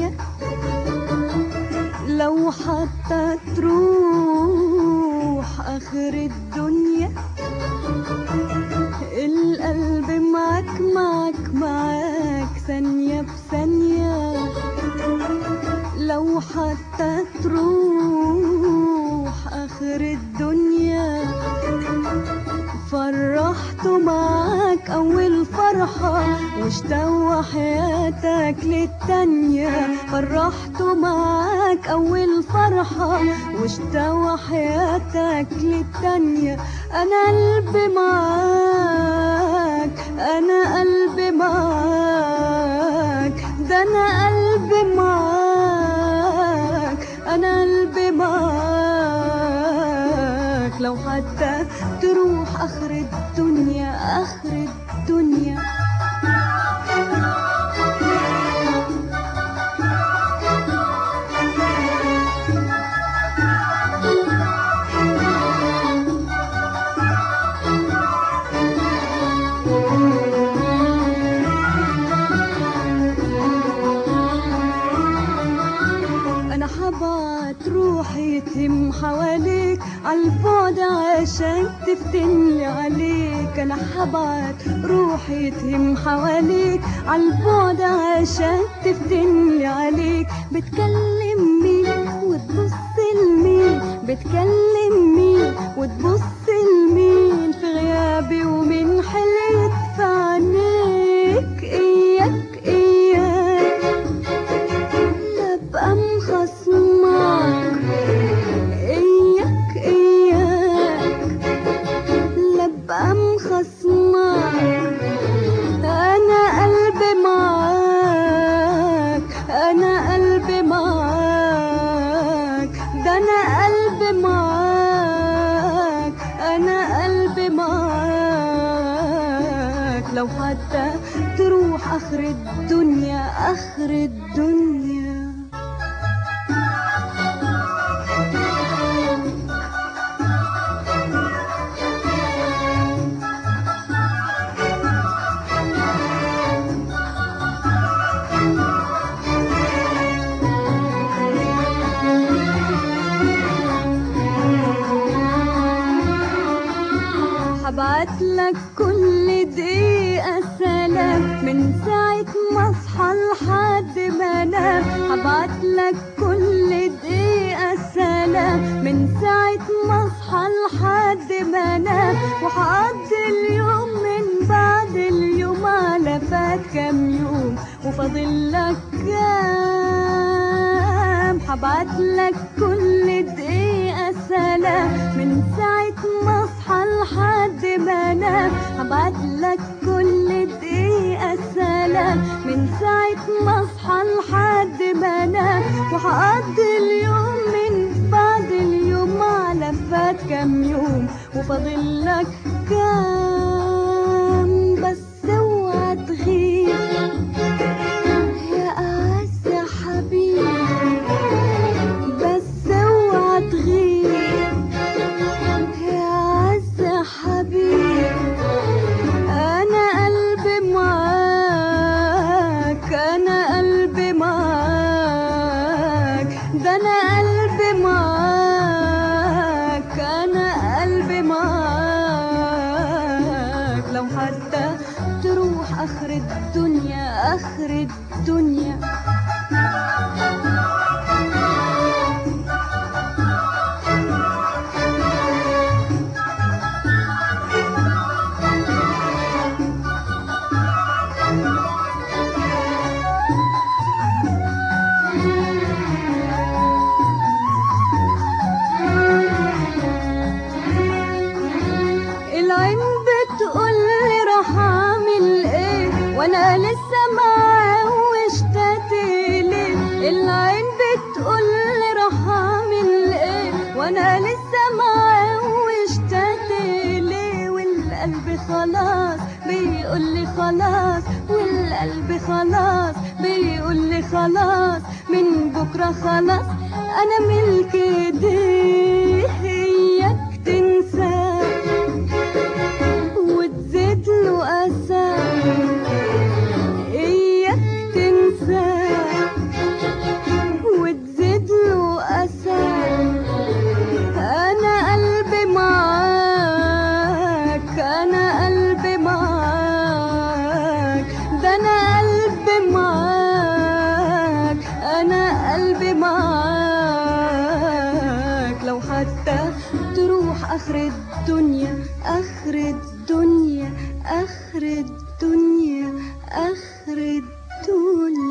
الدنيا لو حتى تروح آخر الدنيا القلب معك معك معك ثانية بثانية لو حتى تروح آخر الدنيا فرحت معاك أول فرحة واشتوى حياتك للتانية فرحت معاك أول فرحة واشتوى حياتك للتانية أنا قلبي معاك أنا قلبي معاك ده أنا قلبي معاك أنا قلبي معاك لو حتى تروح آخر الدنيا آخر الدنيا انا حبعت روحي تهم حواليك عالبعد عشان تفتني عليك انا حبعت روحي تهم حواليك عالبعد عشان تفتني عليك بتكلم مين وتبص لمين بتكلم مين وتبص لمين في غيابي ومن حليت في عينيك اياك اياك لا ابقى مخصمك اياك اياك لا ابقى مخصمك انا قلبي معاك انا قلبي معاك ده انا قلبي معاك انا قلبي معاك لو حتى تروح اخر الدنيا اخر الدنيا هبعت لك كل دقيقة سلام من ساعة ما اصحى لحد ما انام هبعت لك كل دقيقة سلام من ساعة ما اصحى لحد ما انام وهقضي اليوم من بعد اليوم على فات كام يوم وفاضل لك كام هبعت لك كل دقيقة سلام من ساعة ما اصحى لحد ما انام هبعت لك كل دقيقة سلام من ساعة ما اصحى لحد ما انام وهقضي اليوم من بعد اليوم على فات كام يوم وفاضل لك كام بس اوعى تغيب يا أعز حبيب بس اوعى تغيب يا أعز حبيب أنا قلبي معاك أنا قلبي معاك ده أنا قلبي معاك أنا قلبي معاك لو حتى تروح آخر الدنيا آخر الدنيا العين بتقول لي راح اعمل ايه وانا لسه معاه واشتقت ليه العين بتقول لي راح اعمل ايه وانا لسه معاه واشتقت ليه والقلب خلاص بيقول لي خلاص والقلب خلاص بيقول لي خلاص من بكره خلاص انا ملك ايديه اياك تنساه وتزيد له أسى إياك تنساه قلبي معاك لو حتى تروح اخر الدنيا اخر الدنيا اخر الدنيا اخر الدنيا